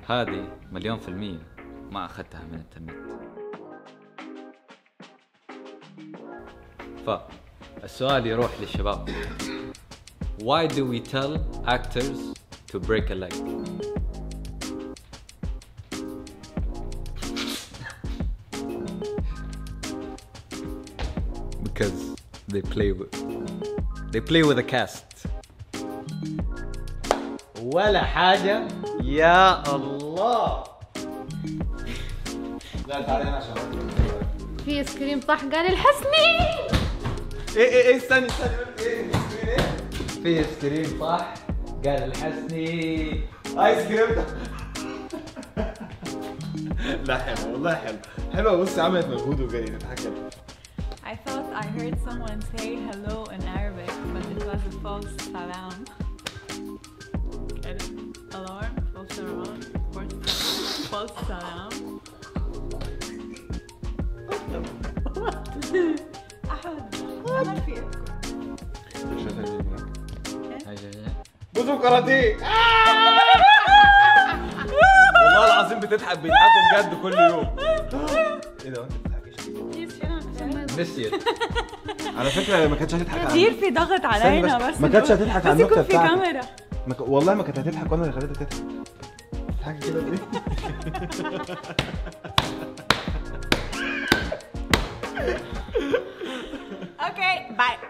هذه مليون في المية ما أخذتها من الإنترنت فالسؤال يروح للشباب Why do we tell actors to break a leg? because they play with they play with a cast ولا حاجة يا الله لا تعالي هنا عشان في ايس كريم طح قال الحسني ايه ايه ايه استني استني ايه ايه في ايس كريم صح قال الحسني ايس كريم ده لا حلو والله حلو حلوه بص عملت مجهود وجري تضحك I thought I heard someone say hello in Arabic, but it was a false salam. Get it? Alarm, false alarm, false, false salam. أحمد أنا في بوزو كاراتيه والله العظيم بتضحك بيضحكوا بجد كل يوم ايه ده انت بتضحكيش ليه؟ نسيت على فكره ما كانتش هتضحك على كتير في ضغط علينا بس، بس ما كانتش إنه- هتضحك على بس النكتة يكون في بتاعتك. كاميرا ما ك... والله ما كانت هتضحك وانا اللي خليتها تضحك تضحكي كده ليه؟ Okay, bye.